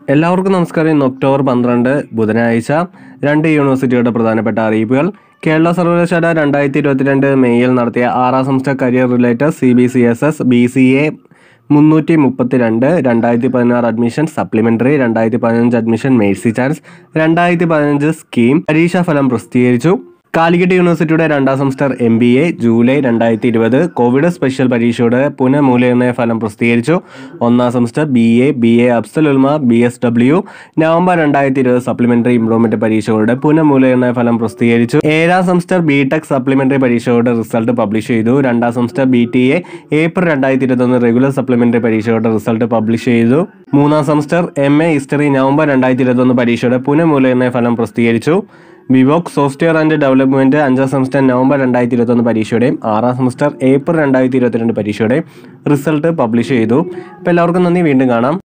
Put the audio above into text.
എല്ലാവർക്കും നമസ്കാരം ഇന്ന് ഒക്ടോബർ പന്ത്രണ്ട് ബുധനാഴ്ച രണ്ട് യൂണിവേഴ്സിറ്റിയുടെ പ്രധാനപ്പെട്ട അറിയിപ്പുകൾ കേരള സർവകലാശാല രണ്ടായിരത്തി ഇരുപത്തിരണ്ട് മെയ്യിൽ നടത്തിയ ആറാം semester career related C B C S S B C A മുന്നൂറ്റി മുപ്പത്തി രണ്ട് രണ്ടായിരത്തി പതിനാറ് അഡ്മിഷൻ സപ്ലിമെൻ്ററി രണ്ടായിരത്തി പതിനഞ്ച് അഡ്മിഷൻ മേഴ്സി ചാൻസ് രണ്ടായിരത്തി പതിനഞ്ച് സ്കീം പരീക്ഷാഫലം പ്രസിദ്ധീകരിച്ചു കാലിക്കറ്റ് യൂണിവേഴ്സിറ്റിയുടെ രണ്ടാം semester M B A July രണ്ടായിരത്തി ഇരുപത് കോവിഡ് സ്പെഷ്യൽ പരീക്ഷയുടെ പുനഃമൂല്യനിർണ്ണയ ഫലം പ്രസിദ്ധീകരിച്ചു ഒന്നാം semester B A B A Afzal Ulama B S W November രണ്ടായിരത്തി ഇരുപത് സപ്ലിമെന്ററി ഇംപ്രൂവ്മെന്റ് പരീക്ഷകളുടെ പുനഃമൂല്യനിർണ്ണയ ഫലം പ്രസിദ്ധീകരിച്ചു ഏഴാം സെമസ്റ്റർ ബി ടെക് സപ്ലിമെന്ററി പരീക്ഷകളുടെ റിസൾട്ട് പബ്ലിഷ് ചെയ്തു രണ്ടാം semester B T A April രണ്ടായിരത്തി ഇരുപത്തൊന്ന് റെഗുലർ സപ്ലിമെന്ററി പരീക്ഷയുടെ റിസൾട്ട് പബ്ലിഷ് ചെയ്തു മൂന്നാം semester M A history November രണ്ടായിരത്തി ഇരുപത്തൊന്ന് പരീക്ഷയുടെ പുനഃമൂല്യനിർണ്ണയ ഫലം പ്രസിദ്ധീകരിച്ചു വിവോക് സോഫ്റ്റ്വെയർ ആൻഡ് ഡെവലപ്മെന്റ് അഞ്ചാം സെമസ്റ്റർ നവംബർ രണ്ടായിരത്തി ഇരുപത്തൊന്ന് പരീക്ഷയുടെയും ആറാം സെമസ്റ്റർ ഏപ്രിൽ രണ്ടായിരത്തി ഇരുപത്തിരണ്ട് പരീക്ഷയുടെയും റിസൾട്ട് പബ്ലിഷ് ചെയ്തു അപ്പോൾ എല്ലാവർക്കും നന്ദി വീണ്ടും കാണാം